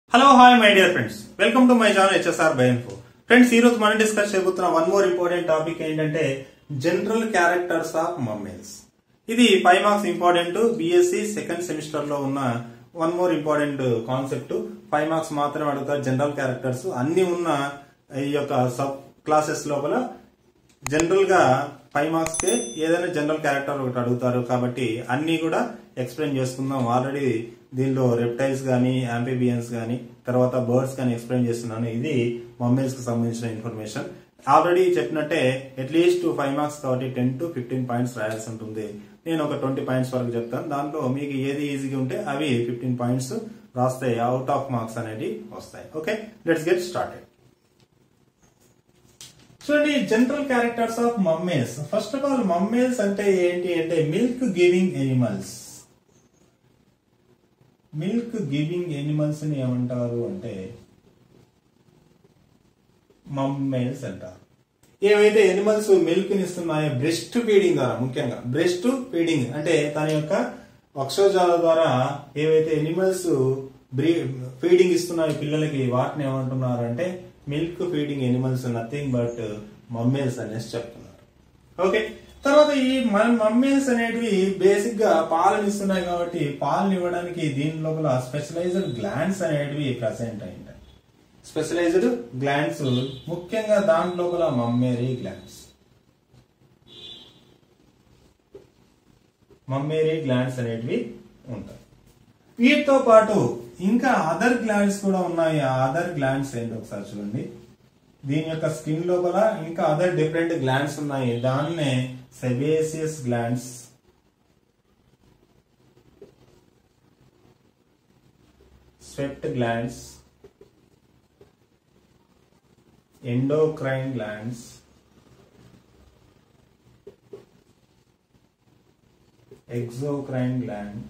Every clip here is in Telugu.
hello hi my dear friends welcome to my channel HSR బైన్ఫో ఫ్రెండ్స్ ఈ రోజు మనం డిస్కస్ చేయబోతున్న వన్ మోర్ ఇంపార్టెంట్ టాపిక్ ఏంటంటే జనరల్ క్యారెక్టర్స్ ఆఫ్ మమ్మీస్ ఇది five marks important BSc second semester లో ఉన్న one more important concept five marks మాత్రమే అడుగుతారు జనరల్ క్యారెక్టర్స్ అన్ని ఉన్న ఈ యొక్క సబ్ క్లాసెస్ లోపల జనరల్ గా ఫైవ్ మార్క్స్ కే ఏదైనా జనరల్ క్యారెక్టర్ ఒకటి అడుగుతారు కాబట్టి అన్ని కూడా ఎక్స్ప్లెయిన్ చేసుకుందాం ఆల్రెడీ దీనిలో రెప్టైల్స్ గానీ ఆంఫిబియన్స్ గానీ తర్వాత బర్డ్స్ గానీ ఎక్స్ప్లెయిన్ చేస్తున్నాను ఇది మమ్మీల్స్ కి సంబంధించిన ఇన్ఫర్మేషన్ ఆల్రెడీ చెప్పినట్టే అట్లీస్ట్ ఫైవ్ మార్క్స్ కాబట్టి టెన్ టు ఫిఫ్టీన్ పాయింట్స్ రాయాల్సి ఉంటుంది నేను ఒక ట్వంటీ పాయింట్స్ వరకు చెప్తాను దాంట్లో మీకు ఏది ఈజీగా ఉంటే అవి ఫిఫ్టీన్ పాయింట్స్ రాస్తాయి అవుట్ ఆఫ్ మార్క్స్ అనేవి వస్తాయి ఓకే లెట్స్ గెట్ స్టార్టెడ్ చూడండి general characters of mammals first of all mammals అంటే ఏంటి అంటే milk giving animals milk giving animals ని ఏమంటారు అంటే మమ్మేల్స్ అంటారు ఏవైతే ఎనిమల్స్ మిల్క్ ని ఇస్తున్నాయో బ్రెస్ట్ ఫీడింగ్ ద్వారా ముఖ్యంగా బ్రెస్ట్ ఫీడింగ్ అంటే తన యొక్క వక్షోజాల ద్వారా ఏవైతే ఎనిమల్స్ ఫీడింగ్ ఇస్తున్నాయో పిల్లలకి వాటిని ఏమంటున్నారు అంటే milk feeding animals nothing but mammals అనేసి చెప్తున్నారు ఓకే తర్వాత ఈ మన మమ్మీల్స్ అనేటివి బేసిక్ గా పాలను ఇస్తున్నాయి కాబట్టి పాలను ఇవ్వడానికి దీని లోపల స్పెషలైజ్డ్ గ్లాండ్స్ అనేటివి ప్రెసెంట్ అయి ఉంటాయి స్పెషలైజ్డ్ గ్లాండ్స్ ముఖ్యంగా దాని లోపల మమ్మేరీ గ్లాండ్స్ మమ్మేరీ గ్లాండ్స్ అనేటివి ఉంటాయి వీటితో పాటు ఇంకా అదర్ గ్లాండ్స్ కూడా ఉన్నాయి ఆ అదర్ గ్లాండ్స్ ఏంటి ఒకసారి చూడండి దీని యొక్క స్కిన్ లోపల ఇంకా అదర్ డిఫరెంట్ గ్లాండ్స్ ఉన్నాయి దాన్నే sebaceous glands sweat glands endocrine glands exocrine gland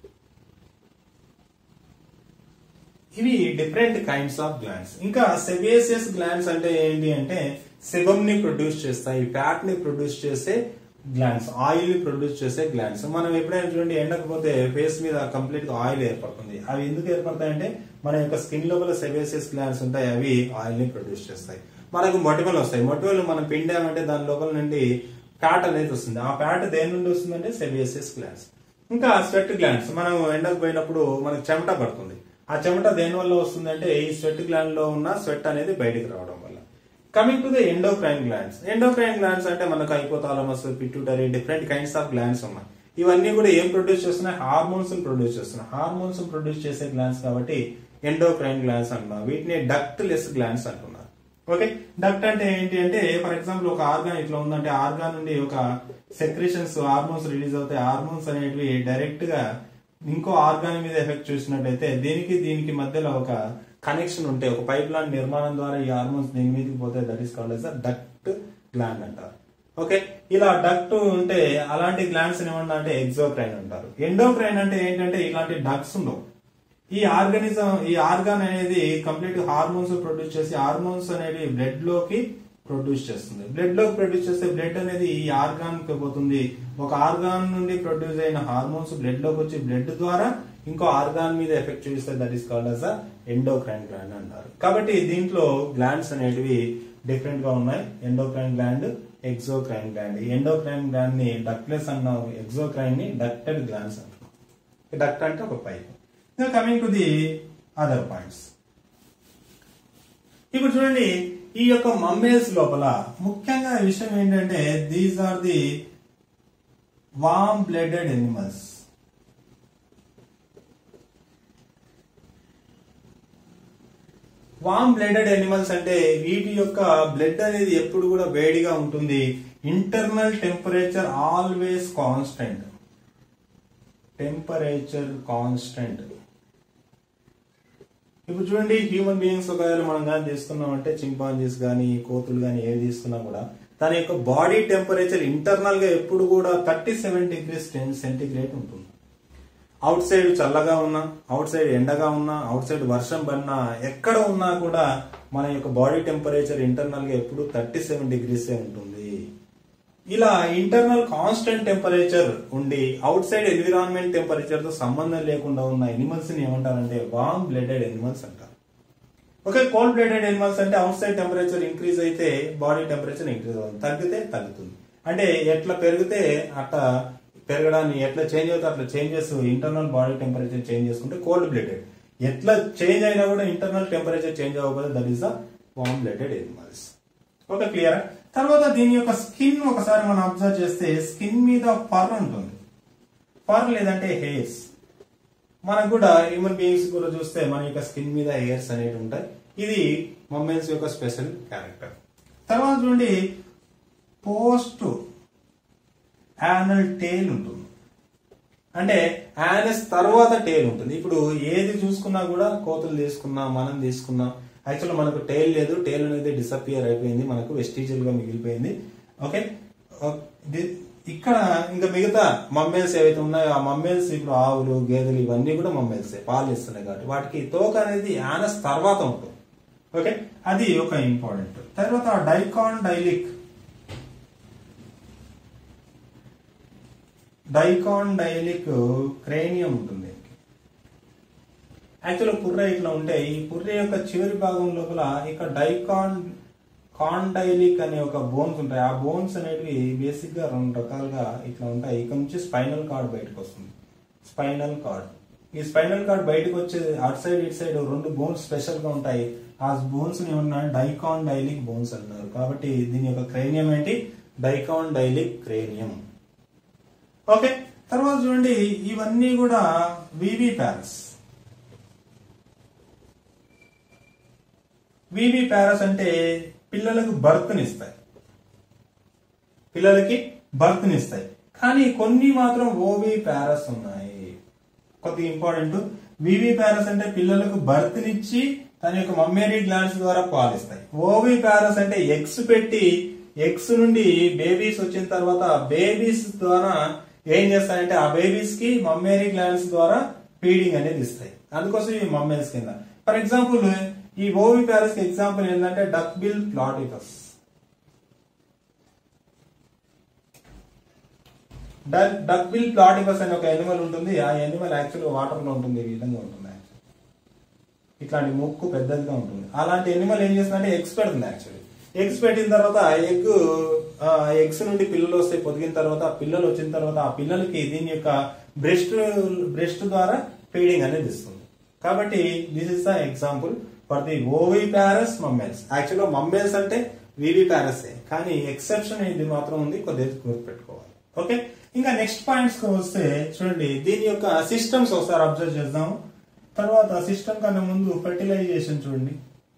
ఇవి డిఫరెంట్ కైండ్స్ ఆఫ్ గ్లాండ్స్ ఇంకా సెబేసియస్ గ్లాండ్స్ అంటే ఏంటి అంటే సెబమ్ ని ప్రొడ్యూస్ చేస్తాయి ఫ్యాట్ ని ప్రొడ్యూస్ చేసే గ్లాండ్స్ ఆయిల్ ని ప్రొడ్యూస్ చేసే గ్లాండ్స్ మనం ఎప్పుడైనా చూడండి ఎండకపోతే ఫేస్ మీద కంప్లీట్ గా ఆయిల్ ఏర్పడుతుంది అవి ఎందుకు ఏర్పడతాయంటే మన యొక్క స్కిన్ లోపల సెబేసియస్ గ్లాండ్స్ ఉంటాయి అవి ఆయిల్ ని ప్రొడ్యూస్ చేస్తాయి మనకు మొటిమలు వస్తాయి మొటిమలు మనం పిండామంటే దాని లోపల నుండి ఫ్యాట్ అనేది వస్తుంది ఆ ఫ్యాట్ దేని నుండి వస్తుందంటే సెబేసియస్ గ్లాండ్స్ ఇంకా స్వెట్ గ్లాండ్స్ మనం ఎండకు పోయినప్పుడు మనకు చెమట పడుతుంది ఆ చెమట దేని వల్ల వస్తుందంటే ఈ స్వెట్ గ్లాండ్ లో ఉన్న స్వెట్ అనేది బయటికి రావడం వల్ల coming to the endocrine glands endocrine glands అంటే మనకు hypothalamus pituitary different kinds of glands ఉన్నాయి ఇవన్నీ కూడా ఏం ప్రొడ్యూస్ చేస్తున్నాయి హార్మోన్స్ ప్రొడ్యూస్ చేస్తున్నాయి హార్మోన్స్ ప్రొడ్యూస్ చేసే గ్లాండ్స్ కాబట్టి ఎండోక్రైన్ గ్లాండ్స్ అంటున్నాం వీటిని డక్ట్ లెస్ గ్లాండ్స్ అంటున్నారు ఓకే డక్ట్ అంటే ఏంటి అంటే ఫర్ ఎగ్జాంపుల్ ఒక ఆర్గాన్ ఇట్లా ఉందంటే ఆర్గాన్ నుండి ఒక సెక్రేషన్స్ హార్మోన్స్ రిలీజ్ అవుతాయి హార్మోన్స్ అనేటివి డైరెక్ట్ గా ఇంకో ఆర్గాన్ మీద ఎఫెక్ట్ చూసినట్టయితే దీనికి దీనికి మధ్యలో ఒక కనెక్షన్ ఉంటే ఒక పైప్ లైన్ నిర్మాణం ద్వారా ఈ హార్మోన్స్ దీని మీదకి పోతే that is called as duct gland అంటారు ఓకే ఇలా డక్ట్ ఉంటే అలాంటి గ్లాండ్స్ ఏమన్నా అంటే ఎగ్జోక్రైన్ అంటారు ఎండోక్రైన్ అంటే ఏంటంటే ఇలాంటి డక్ట్స్ ఉండవు ఈ ఆర్గానిజం ఈ ఆర్గాన్ అనేది కంప్లీట్ హార్మోన్స్ ప్రొడ్యూస్ చేసి హార్మోన్స్ అనేది బ్లడ్ లోకి ప్రొడ్యూస్ చేస్తుంది బ్లడ్ లోకి ప్రొడ్యూస్ చేస్తే బ్లడ్ అనేది ఈ ఆర్గాన్ కి పోతుంది ఒక ఆర్గాన్ నుండి ప్రొడ్యూస్ అయిన హార్మోన్స్ బ్లడ్ లోకి వచ్చి బ్లడ్ ద్వారా ఇంకో ఆర్గాన్ మీద ఎఫెక్ట్ చూపిస్తే that is called as endocrine gland అంటారు కాబట్టి దీంట్లో గ్లాండ్స్ అనేటివి డిఫరెంట్ గా ఉన్నాయి endocrine gland exocrine gland endocrine gland ని డక్ట్లెస్ అన్నాం ఎగ్జోక్రైన్ ని డక్టెడ్ గ్లాండ్స్ అంటాం డక్ట్ అంటే ఒక పైప్ ఇంకా coming to the other points ఇప్పుడు చూడండి ఈ యొక్క మమ్మేల్స్ లోపల ముఖ్యంగా విషయం ఏంటంటే these are the warm blooded animals warm blooded animals అంటే వీటి యొక్క బ్లడ్ అనేది ఎప్పుడు కూడా వేడిగా ఉంటుంది internal temperature always constant temperature constant ఇప్పుడు చూడండి హ్యూమన్ బీయింగ్స్ ఒకవేళ మనం కానీ తీసుకున్నామంటే చింపాంజీస్ కానీ కోతులు కానీ ఏవి తీసుకున్నా కూడా తన యొక్క బాడీ టెంపరేచర్ ఇంటర్నల్ గా ఎప్పుడు కూడా థర్టీ సెవెన్ డిగ్రీస్ సెంటిగ్రేడ్ ఉంటుంది అవుట్ సైడ్ చల్లగా ఉన్నా అవుట్ సైడ్ ఎండగా ఉన్నా అవుట్ సైడ్ వర్షం పడినా ఎక్కడ ఉన్నా కూడా మన యొక్క బాడీ టెంపరేచర్ ఇంటర్నల్ గా ఎప్పుడు థర్టీ సెవెన్ డిగ్రీసే ఉంటుంది ఇలా ఇంటర్నల్ కాన్స్టెంట్ టెంపరేచర్ ఉండి అవుట్ సైడ్ ఎన్విరాన్మెంట్ టెంపరేచర్ తో సంబంధం లేకుండా ఉన్న ఎనిమల్స్ ని ఏమంటారంటే వామ్ బ్లడెడ్ ఎనిమల్స్ అంటారు ఓకే కోల్డ్ బ్లడెడ్ ఎనిమల్స్ అంటే అవుట్ సైడ్ టెంపరేచర్ ఇంక్రీజ్ అయితే బాడీ టెంపరేచర్ ఇంక్రీజ్ అవుతుంది తగ్గితే తగ్గుతుంది అంటే ఎట్లా పెరిగితే అట్లా పెరగడాన్ని ఎట్లా చేంజ్ అవుతే అట్లా changes internal body temperature change చేసుకుంటే కోల్డ్ బ్లడెడ్ ఎట్లా చేంజ్ అయినా కూడా ఇంటర్నల్ టెంపరేచర్ చేంజ్ అవ్వకపోతే that is the warm blooded animals okay clear తర్వాత దీని యొక్క స్కిన్ ఒకసారి మనం అబ్జర్వ్ చేస్తే స్కిన్ మీద ఫర్ ఉంటుంది ఫర్ లేదంటే హెయిర్స్ మనకు కూడా హ్యూమన్ బీయింగ్స్ కూడా చూస్తే మన యొక్క స్కిన్ మీద హెయిర్స్ అనేవి ఉంటాయి ఇది మమ్మల్స్ యొక్క స్పెషల్ క్యారెక్టర్ తర్వాత చూడండి పోస్ట్ యానల్ టేల్ ఉంటుంది అంటే యానస్ తర్వాత టేల్ ఉంటుంది ఇప్పుడు ఏది చూసుకున్నా కూడా కోతులు తీసుకున్నా మనం తీసుకున్నా యాక్చువల్ మనకు టైల్ లేదు టైల్ అనేది డిసపియర్ అయిపోయింది మనకు వెస్టిజియల్ గా మిగిలిపోయింది ఓకే ది- ఇక్కడ ఇంకా మిగతా మమ్మేల్స్ ఏవైతే ఉన్నాయో ఆ మమ్మేల్స్ ఇప్పుడు ఆవులు గేదెలు ఇవన్నీ కూడా మమ్మేల్స్ పాలు ఇస్తున్నాయి కాబట్టి వాటికి తోక అనేది యానస్ తర్వాత ఉంటుంది ఓకే అది ఒక ఇంపార్టెంట్ తర్వాత dicondylic dicondylic cranium ఉంటుంది యాక్చువల్ పుర్రె ఇట్లా ఉంటే ఈ పుర్రె యొక్క చివరి భాగం లోపల ఇక్కడ డైకాన్ కాండైలిక్ అనే ఒక బోన్స్ ఉంటాయి ఆ బోన్స్ అనేవి బేసిక్ గా రెండు రకాలుగా ఇట్లా ఉంటాయి ఇక్కడ నుంచి స్పైనల్ కార్డ్ బయటకు వస్తుంది స్పైనల్ కార్డ్ ఈ స్పైనల్ కార్డ్ బయటకు వచ్చే అటు సైడ్ ఇటు సైడ్ రెండు బోన్స్ స్పెషల్ గా ఉంటాయి ఆ బోన్స్ ఏమన్నా డైకాన్ డైలిక్ బోన్స్ అన్నారు కాబట్టి దీని యొక్క క్రేనియం ఏంటి డైకాన్ డైలిక్ క్రేనియం ఓకే తర్వాత చూడండి ఇవన్నీ కూడా వివి ప్యారస్ వివి ప్యారస్ అంటే పిల్లలకు బర్త్నిస్తాయి పిల్లలకి బర్త్నిస్తాయి కానీ కొన్ని మాత్రం ఓవి ప్యారస్ ఉన్నాయి కొద్దిగా ఇంపార్టెంట్ వివి ప్యారస్ అంటే పిల్లలకు బర్త్నిచ్చి తన యొక్క మమ్మేరీ గ్లాండ్స్ ద్వారా పాలిస్తాయి ఓవి ప్యారస్ అంటే ఎగ్స్ పెట్టి ఎగ్స్ నుండి బేబీస్ వచ్చిన తర్వాత బేబీస్ ద్వారా ఏం చేస్తాయంటే ఆ బేబీస్ కి మమ్మేరీ గ్లాండ్స్ ద్వారా ఫీడింగ్ అనేది ఇస్తాయి అందుకోసం ఇవి మమ్మేల్స్ కింద ఫర్ ఎగ్జాంపుల్ ఈ ఓవి ప్యారస్ కి ఎగ్జాంపుల్ ఏంటంటే duck bill platypus duck bill platypus అనే ఒక ఎనిమల్ ఉంటుంది ఆ ఎనిమల్ యాక్చువల్ వాటర్ లో ఉంటుంది ఈ విధంగా ఉంటుంది ఇట్లాంటి ముక్కు పెద్దదిగా ఉంటుంది అలాంటి ఎనిమల్ ఏం చేస్తుందంటే ఎగ్స్ పెడుతుంది యాక్చువల్లీ ఎగ్స్ పెట్టిన తర్వాత ఎగ్ ఎగ్స్ నుండి పిల్లలు వస్తాయి పొదిగిన తర్వాత ఆ పిల్లలు వచ్చిన తర్వాత ఆ పిల్లలకి దీని యొక్క బ్రెస్ట్ బ్రెస్ట్ ద్వారా ఫీడింగ్ అనేది ఇస్తుంది కాబట్టి this is the example for the oviparous mammals యాక్చువల్గా మమ్మేల్స్ అంటే వివి ప్యారసే కానీ ఎక్సెప్షన్ ఇది మాత్రం ఉంది కొద్దిగా గుర్తుపెట్టుకోవాలి ఓకే ఇంకా నెక్స్ట్ పాయింట్స్ వస్తే చూడండి దీని యొక్క సిస్టమ్స్ ఒకసారి అబ్జర్వ్ చేద్దాం తర్వాత సిస్టమ్ కన్నా ముందు ఫెర్టిలైజేషన్ చూడండి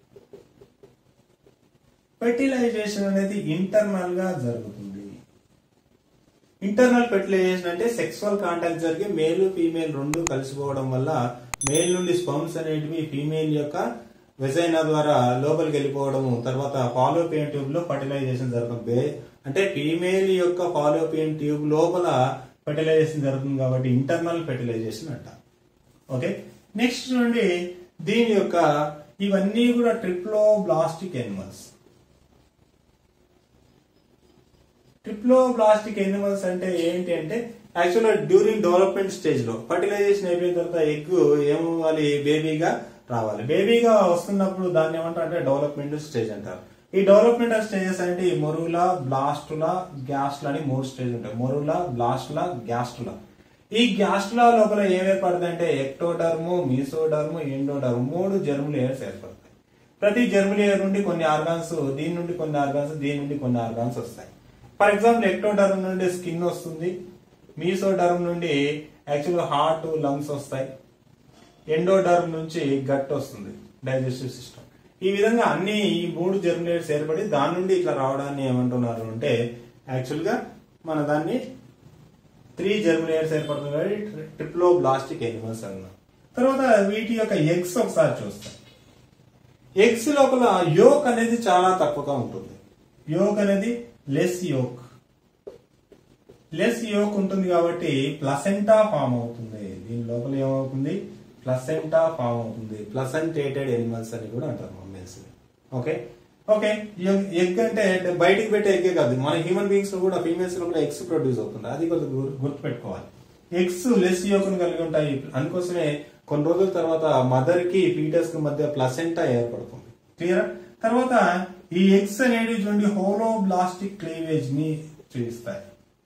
ఫెర్టిలైజేషన్ అనేది ఇంటర్నల్ గా జరుగుతుంది ఇంటర్నల్ ఫెర్టిలైజేషన్ అంటే సెక్సువల్ కాంటాక్ట్ జరిగి మేల్ ఫీమేల్ రెండు కలిసిపోవడం వల్ల మేల్ నుండి స్పర్మ్స్ అనేటివి ఫీమేల్ యొక్క వెజైనా ద్వారా లోపలికి వెళ్ళిపోవడము తర్వాత ఫాలోపియన్ ట్యూబ్ లో ఫర్టిలైజేషన్ జరుగుతుంది బే- అంటే ఫీమేల్ యొక్క ఫాలోపియన్ ట్యూబ్ లోపల ఫెర్టిలైజేషన్ జరుగుతుంది కాబట్టి ఇంటర్నల్ ఫెర్టిలైజేషన్ అంట ఓకే నెక్స్ట్ చూడండి దీని యొక్క ఇవన్నీ కూడా ట్రిప్లో బ్లాస్టిక్ ఎనిమల్స్ ట్రిప్లోబ్లాస్టిక్ ఎనిమల్స్ అంటే ఏంటి అంటే యాక్చువల్గా డ్యూరింగ్ డెవలప్మెంట్ స్టేజ్ లో ఫర్టిలైజేషన్ అయిపోయిన తర్వాత ఎగ్ ఏమవ్వాలి బేబీగా రావాలి బేబీగా వస్తున్నప్పుడు దాన్ని ఏమంటారు అంటే డెవలప్మెంట్ స్టేజ్ అంటారు ఈ డెవలప్మెంట్ స్టేజెస్ అంటే ఈ మొరుల బ్లాస్టుల గ్యాస్టుల అని మూడు స్టేజ్ ఉంటాయి మొరుల బ్లాస్టుల గ్యాస్టుల ఈ గ్యాస్టుల లోపల ఏం ఏర్పడుతుంది అంటే ఎక్టోడర్ము మీసోడర్ము ఎండోడర్ము మూడు జర్మ్ లేయర్స్ ఏర్పడతాయి ప్రతి జర్మ్ లేయర్ నుండి కొన్ని ఆర్గాన్స్ దీని నుండి కొన్ని ఆర్గాన్స్ దీని నుండి కొన్ని ఆర్గాన్స్ వస్తాయి ఫర్ ఎగ్జాంపుల్ ఎక్టోడర్మ్ నుండి స్కిన్ వస్తుంది మీసోడర్మ్ నుండి యాక్చువల్గా హార్ట్ లంగ్స్ వస్తాయి ఎండోడర్మ్ నుంచి గట్ వస్తుంది డైజెస్టివ్ సిస్టమ్ ఈ విధంగా అన్ని ఈ మూడు జర్మినేట్స్ ఏర్పడి దాని నుండి ఇట్లా రావడాన్ని ఏమంటున్నారు అంటే యాక్చువల్ గా మన దాన్ని త్రీ జర్మినేట్స్ ఏర్పడుతుంది కాబట్టి ట్రిప్లో బ్లాస్టిక్ ఎనిమల్స్ అన్నాం తర్వాత వీటి యొక్క ఎగ్స్ ఒకసారి చూస్తాం ఎగ్స్ లోపల యోక్ అనేది చాలా తక్కువగా ఉంటుంది యోక్ అనేది లెస్ యోక్ లెస్ యోక్ ఉంటుంది కాబట్టి ప్లసెంటా ఫామ్ అవుతుంది దీని లోపల ఏమవుతుంది ప్లసెంటా ఫామ్ అవుతుంది ప్లసెంటేటెడ్ ఎనిమల్స్ అని కూడా అంటారు మమ్మీస్ ఓకే ఓకే ఎగ్ అంటే బయటికి పెట్టే ఎగ్గే కాదు మన హ్యూమన్ బీయింగ్స్ లో కూడా ఫీమేల్స్ లో కూడా ఎగ్స్ ప్రొడ్యూస్ అవుతుంది అది కొద్దిగా గుర్- గుర్తుపెట్టుకోవాలి ఎగ్స్ లెస్ యోకను కలిగి ఉంటాయి అందుకోసమే కొన్ని రోజుల తర్వాత మదర్ కి ఫీటస్ కి మధ్య ప్లసెంటా ఏర్పడుతుంది క్లియర్ తర్వాత ఈ ఎగ్స్ అనేవి చూడండి హోలోబ్లాస్టిక్ క్లీవేజ్ ని చూపిస్తాయి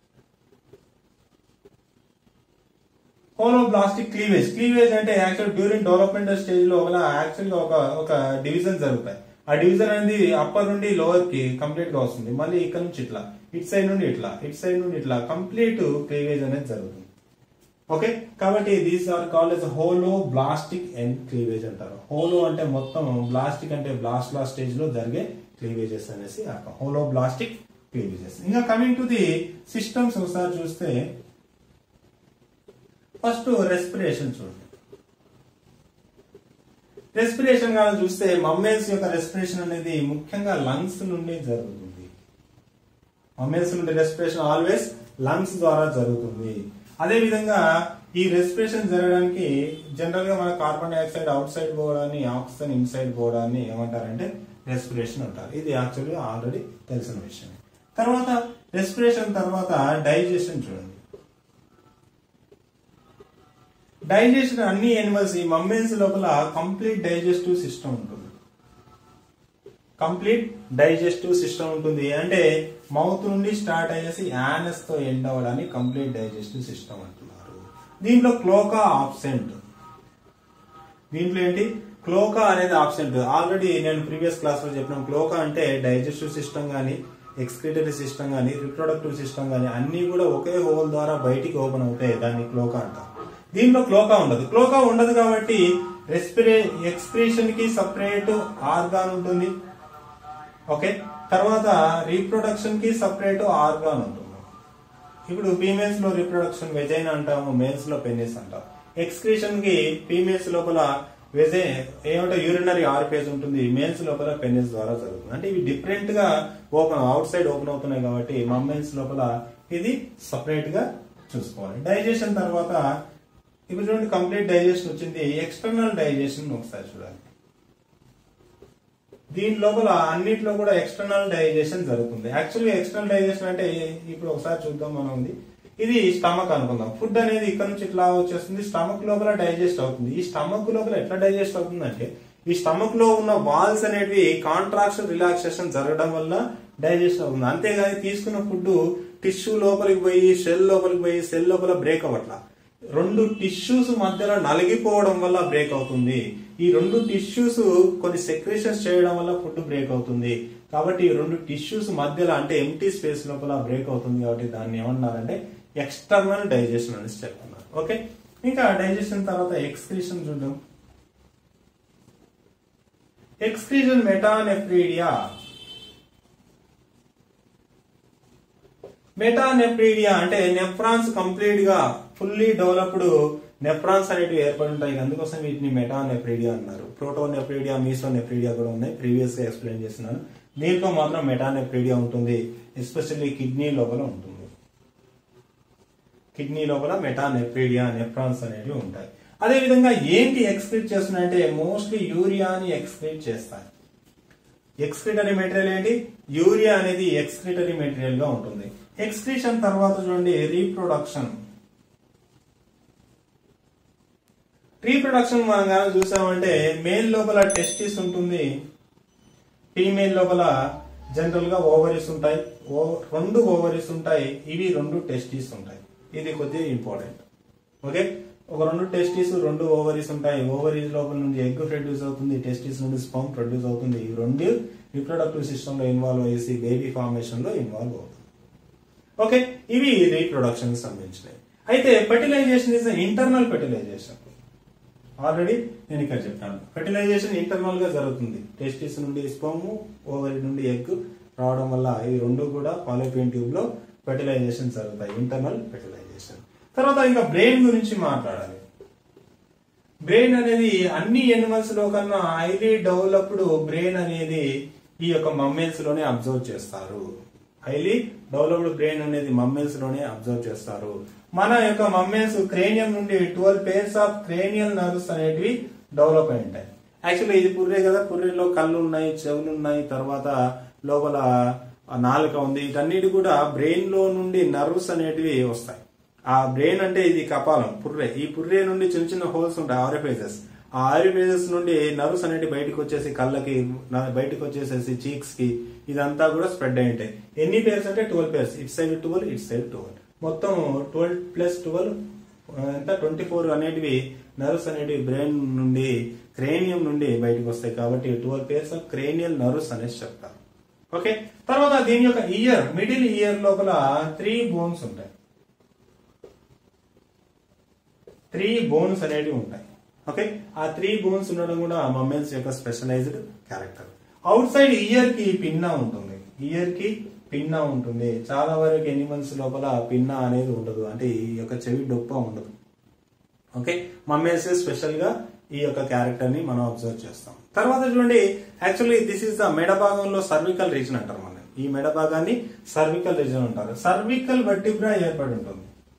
హోలోబ్లాస్టిక్ క్లీవేజ్ క్లీవేజ్ అంటే యాక్చువల్ డ్యూరింగ్ డెవలప్మెంట్ స్టేజ్ లో యాక్చువల్ గా ఒక ఒక డివిజన్ జరుగుతాయి ఆ డివిజన్ అనేది అప్పర్ నుండి లోవర్ కి కంప్లీట్ గా వస్తుంది మళ్ళీ ఇక్కడ నుంచి ఇట్లా ఇట్ సైడ్ నుండి ఇట్లా ఇట్ సైడ్ నుండి ఇట్లా కంప్లీట్ క్లీవేజ్ అనేది జరుగుతుంది ఓకే కాబట్టి these are called as holoblastic and cleavage అంటారు హోలో అంటే మొత్తం బ్లాస్టిక్ అంటే బ్లాస్ట్ లా స్టేజ్ లో జరిగే క్లీవేజెస్ అనేసి అర్థం హోలో బ్లాస్టిక్ క్లీవేజెస్ ఇంకా కమింగ్ టు ది సిస్టమ్స్ ఒకసారి చూస్తే ఫస్ట్ రెస్పిరేషన్ చూడండి రెస్పిరేషన్ కానీ చూస్తే మమ్మేల్స్ యొక్క రెస్పిరేషన్ అనేది ముఖ్యంగా లంగ్స్ నుండి జరుగుతుంది మమ్మేల్స్ నుండి రెస్పిరేషన్ ఆల్వేస్ లంగ్స్ ద్వారా జరుగుతుంది అదే విధంగా ఈ రెస్పిరేషన్ జరగడానికి జనరల్ గా మన కార్బన్ డైఆక్సైడ్ అవుట్ సైడ్ పోవడాన్ని ఆక్సిజన్ ఇన్సైడ్ పోవడాన్ని ఏమంటారంటే రెస్పిరేషన్ అంటారు ఇది యాక్చువల్గా ఆల్రెడీ తెలిసిన విషయం తర్వాత రెస్పిరేషన్ తర్వాత డైజెషన్ చూడండి డైజెషన్ అన్ని యానిమల్స్ ఈ మమ్మేల్స్ లోపల కంప్లీట్ డైజెస్టివ్ సిస్టమ్ ఉంటుంది కంప్లీట్ డైజెస్టివ్ సిస్టమ్ ఉంటుంది అంటే మౌత్ నుండి స్టార్ట్ అయ్యేసి యానస్ తో ఎండ్ అవ్వడానికి కంప్లీట్ డైజెస్టివ్ సిస్టమ్ అంటున్నారు దీంట్లో క్లోకా ఆబ్సెంట్ దీంట్లో ఏంటి క్లోకా అనేది ఆబ్సెంట్ ఆల్రెడీ నేను ప్రీవియస్ క్లాస్ లో చెప్పిన క్లోకా అంటే డైజెస్టివ్ సిస్టమ్ గానీ ఎక్స్క్రిటరీ సిస్టమ్ గానీ రిప్రొడక్టివ్ సిస్టమ్ గానీ అన్ని కూడా ఒకే హోల్ ద్వారా బయటికి ఓపెన్ అవుతాయి దాన్ని క్లోకా అంటారు దీంట్లో క్లోకా ఉండదు క్లోకా ఉండదు కాబట్టి రెస్పిరే ఎక్స్ప్రెషన్ కి సపరేట్ ఆర్గాన్ ఉంటుంది ఓకే తర్వాత రీప్రొడక్షన్ కి సపరేట్ ఆర్గాన్ ఉంటుంది ఇప్పుడు ఫీమేల్స్ లో రీప్రొడక్షన్ వెజైన్ అంటాము మేల్స్ లో పెనిస్ అంటాం ఎక్స్క్రీషన్ కి ఫీమేల్స్ లోపల వెజే ఏమంటే యూరినరీ ఆర్పేజ్ ఉంటుంది మేల్స్ లోపల పెనిస్ ద్వారా జరుగుతుంది అంటే ఇవి డిఫరెంట్ గా ఓపెన్ అవుట్ సైడ్ ఓపెన్ అవుతున్నాయి కాబట్టి మమ్మేల్స్ లోపల ఇది సపరేట్ గా చూసుకోవాలి డైజెషన్ తర్వాత ఇప్పుడు చూడండి కంప్లీట్ డైజెషన్ వచ్చింది ఎక్స్టర్నల్ డైజెషన్ ఒకసారి చూడాలి దీని లోపల అన్నిట్లో కూడా ఎక్స్టర్నల్ డైజెషన్ జరుగుతుంది యాక్చువల్గా ఎక్స్టర్నల్ డైజెషన్ అంటే ఇప్పుడు ఒకసారి చూద్దాం మనం ఉంది ఇది స్టమక్ అనుకుందాం ఫుడ్ అనేది ఇక్కడ నుంచి ఇట్లా వచ్చేస్తుంది స్టమక్ లోపల డైజెస్ట్ అవుతుంది ఈ స్టమక్ లోపల ఎట్లా డైజెస్ట్ అవుతుంది అంటే ఈ స్టమక్ లో ఉన్న వాల్స్ అనేటివి కాంట్రాక్షన్ రిలాక్సేషన్ జరగడం వల్ల డైజెస్ట్ అవుతుంది అంతేగాని తీసుకున్న ఫుడ్ టిష్యూ లోపలికి పోయి సెల్ లోపలికి పోయి సెల్ లోపల బ్రేక్ అవ్వట్లా రెండు టిష్యూస్ మధ్యలో నలిగిపోవడం వల్ల బ్రేక్ అవుతుంది ఈ రెండు టిష్యూస్ కొన్ని సెక్రేషన్స్ చేయడం వల్ల ఫుడ్ బ్రేక్ అవుతుంది కాబట్టి ఈ రెండు టిష్యూస్ మధ్యలో అంటే ఎంటీ స్పేస్ లోపల బ్రేక్ అవుతుంది కాబట్టి దాన్ని ఏమన్నారంటే ఎక్స్టర్నల్ డైజెషన్ అనేసి చెప్తున్నారు ఓకే ఇంకా డైజెషన్ తర్వాత ఎక్స్క్రీషన్ చూద్దాం ఎక్స్క్రీషన్ మెటానెఫ్రీడియా మెటానెఫ్రీడియా అంటే నెఫ్రాన్స్ కంప్లీట్ గా ఫుల్లీ డెవలప్డ్ నెఫ్రాన్స్ అనేటివి ఏర్పడి ఉంటాయి అందుకోసం వీటిని మెటానెఫ్రీడియా అన్నారు ప్రోటోనెఫ్రీడియా మీసోనెఫ్రీడియా కూడా ఉన్నాయి ప్రీవియస్ గా ఎక్స్ప్లెయిన్ చేస్తున్నాను దీంట్లో మాత్రం మెటానెఫ్రీడియా ఉంటుంది ఎస్పెషల్లీ కిడ్నీ లోపల ఉంటుంది కిడ్నీ లోపల మెటానెఫ్రీడియా నెఫ్రాన్స్ అనేవి ఉంటాయి అదే విధంగా ఏంటి ఎక్స్క్రీట్ చేస్తున్నాయంటే మోస్ట్లీ యూరియాని ఎక్స్క్రీట్ చేస్తాయి ఎక్స్క్రిటరీ మెటీరియల్ ఏంటి యూరియా అనేది ఎక్స్క్రిటరీ మెటీరియల్ గా ఉంటుంది ఎక్స్క్రీషన్ తర్వాత చూడండి రీప్రొడక్షన్ రీప్రొడక్షన్ మనం కానీ చూసామంటే మేల్ లోపల టెస్టిస్ ఉంటుంది ఫీమేల్ లోపల జనరల్ గా ఓవరీస్ ఉంటాయి ఓ- రెండు ఓవరీస్ ఉంటాయి ఇవి రెండు టెస్టిస్ ఉంటాయి ఇది కొద్దిగా ఇంపార్టెంట్ ఓకే ఒక రెండు టెస్టిస్ రెండు ఓవరీస్ ఉంటాయి ఓవరీస్ లోపల నుండి ఎగ్ ప్రొడ్యూస్ అవుతుంది టెస్టిస్ నుండి స్పమ్ ప్రొడ్యూస్ అవుతుంది ఈ రెండు రిప్రొడక్టివ్ సిస్టమ్ లో ఇన్వాల్వ్ అయ్యేసి బేబీ ఫార్మేషన్ లో ఇన్వాల్వ్ అవుతుంది ఓకే ఇవి రీప్రొడక్షన్ సంబంధించినవి అయితే fertilisation is internal fertilisation already నేను ఇక్కడ చెప్పాను ఫెర్టిలైజేషన్ ఇంటర్నల్ గా జరుగుతుంది టెస్టిస్ నుండి స్పమ్ ఓవరీ నుండి ఎగ్ రావడం వల్ల ఈ రెండు కూడా పాలిపియన్ ట్యూబ్ లో ఫెర్టిలైజేషన్ జరుగుతాయి ఇంటర్నల్ ఫెర్టిలైజేషన్ తర్వాత ఇంకా బ్రెయిన్ గురించి మాట్లాడాలి బ్రెయిన్ అనేది అన్ని ఎనిమల్స్ లో కన్నా హైలీ డెవలప్డ్ బ్రెయిన్ అనేది ఈ యొక్క మమ్మేల్స్ లోనే అబ్జర్వ్ చేస్తారు హైలీ డెవలప్డ్ బ్రెయిన్ అనేది మమ్మేల్స్ లోనే అబ్జర్వ్ చేస్తారు మన యొక్క మమ్మేల్స్ క్రేనియం నుండి twelve pairs of cranial nerves అనేటివి డెవలప్ అయి ఉంటాయి యాక్చువల్లీ ఇది పుర్రే కదా పుర్రెలో కళ్ళు ఉన్నాయి చెవులు ఉన్నాయి తర్వాత లోపల ఆ నాలుక ఉంది వీటన్నిటి కూడా బ్రెయిన్ లో నుండి నర్వ్స్ అనేటివి వస్తాయి ఆ బ్రెయిన్ అంటే ఇది కపాలం పుర్రె ఈ పుర్రె నుండి చిన్న చిన్న హోల్స్ ఉంటాయి ఆరిఫేజెస్ ఆ ఆరిఫేజెస్ నుండి నర్వ్స్ అనేవి బయటకు వచ్చేసి కళ్ళకి న- బయటకు వచ్చేసేసి చీక్స్ కి ఇదంతా కూడా స్ప్రెడ్ అయి ఉంటాయి ఎన్ని పేర్స్ అంటే ట్వెల్వ్ పేర్స్ ఇట్ సైడ్ ట్వెల్వ్ ఇట్ సైడ్ ట్వెల్వ్ మొత్తం ట్వెల్వ్ ప్లస్ ట్వెల్వ్ ఎంత ట్వంటీ ఫోర్ అనేటివి నర్వ్స్ అనేటివి బ్రెయిన్ నుండి క్రేనియం నుండి బయటకు వస్తాయి కాబట్టి twelve pairs of cranial nerves అనేసి చెప్తారు ఓకే తర్వాత దీని యొక్క ఇయర్ మిడిల్ ఇయర్ లోపల త్రీ బోన్స్ ఉంటాయి త్రీ బోన్స్ అనేవి ఉంటాయి ఓకే ఆ త్రీ బోన్స్ ఉండడం కూడా మమ్మల్స్ యొక్క specialised character outside ear కి పిన్నా ఉంటుంది ఇయర్ కి పిన్నా ఉంటుంది చాలా వరకు ఎనిమల్స్ లోపల పిన్నా అనేది ఉండదు అంటే ఈ యొక్క చెవి డొప్ప ఉండదు ఓకే మమ్మల్స్ స్పెషల్ గా ఈ యొక్క క్యారెక్టర్ ని మనం అబ్జర్వ్ చేస్తాం తర్వాత చూడండి యాక్చువల్లీ దిస్ ఇస్ ద మెడ భాగంలో సర్వికల్ రీజన్ అంటారు మనం ఈ మెడ భాగాన్ని సర్వికల్ రీజన్ అంటారు సర్వికల్ వర్టిబ్రా ఏర్పడి ఉంటుంది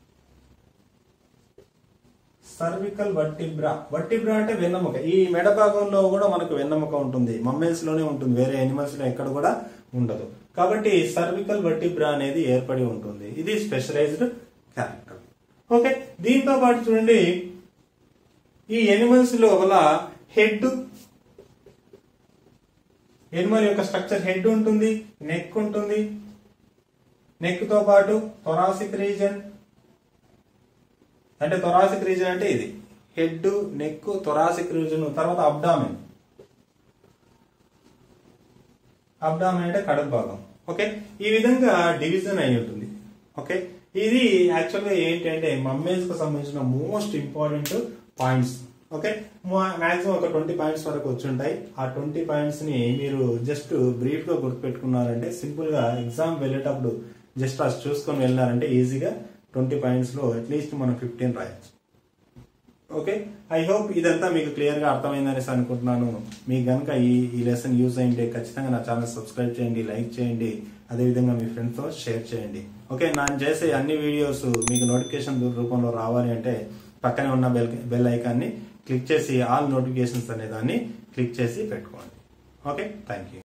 సర్వికల్ వర్టిబ్రా వర్టిబ్రా అంటే వెన్నెముక ఈ మెడ భాగంలో కూడా మనకు వెన్నెముక ఉంటుంది మమ్మల్స్ లోనే ఉంటుంది వేరే ఎనిమల్స్ లో ఎక్కడ కూడా ఉండదు కాబట్టి సర్వికల్ వర్టిబ్రా అనేది ఏర్పడి ఉంటుంది ఇది స్పెషలైజ్డ్ క్యారెక్టర్ ఓకే దీంతో పాటు చూడండి ఈ ఎనిమల్స్ లోపల హెడ్ ఎనిమల్ యొక్క స్ట్రక్చర్ హెడ్ ఉంటుంది నెక్ ఉంటుంది నెక్ తో పాటు థొరాసిక్ రీజన్ అంటే థొరాసిక్ రీజన్ అంటే ఇది హెడ్ నెక్ థొరాసిక్ రీజన్ తర్వాత అబ్డామిన్ అబ్డామిన్ అంటే కడుపు భాగం ఓకే ఈ విధంగా డివిజన్ అయి ఉంటుంది ఓకే ఇది యాక్చువల్గా ఏంటి అంటే మమ్మేజ్ కు సంబంధించిన most important points okay maximum ఒక ట్వంటీ పాయింట్స్ వరకు వచ్చి ఉంటాయి ఆ ట్వంటీ పాయింట్స్ ని మీరు జస్ట్ బ్రీఫ్ గా గుర్తుపెట్టుకున్నారంటే సింపుల్ గా ఎగ్జామ్ వెళ్ళేటప్పుడు జస్ట్ అది చూసుకొని వెళ్ళారంటే ఈజీగా ట్వంటీ పాయింట్స్ లో అట్లీస్ట్ మనం ఫిఫ్టీన్ రాయొచ్చు ఓకే ఐ హోప్ ఇదంతా మీకు క్లియర్ గా అర్థమైందనేసి అనుకుంటున్నాను మీకు గనుక ఈ ఈ లెసన్ యూజ్ అయింటే ఖచ్చితంగా నా ఛానల్ సబ్స్క్రైబ్ చేయండి లైక్ చేయండి అదేవిధంగా మీ ఫ్రెండ్స్ తో షేర్ చేయండి ఓకే నేను చేసే అన్ని వీడియోస్ మీకు నోటిఫికేషన్ రూపంలో రావాలి అంటే పక్కనే ఉన్న బెల్ బెల్ ఐకాన్ని క్లిక్ చేసి ఆల్ నోటిఫికేషన్స్ అనే దాన్ని క్లిక్ చేసి పెట్టుకోండి ఓకే థ్యాంక్ యూ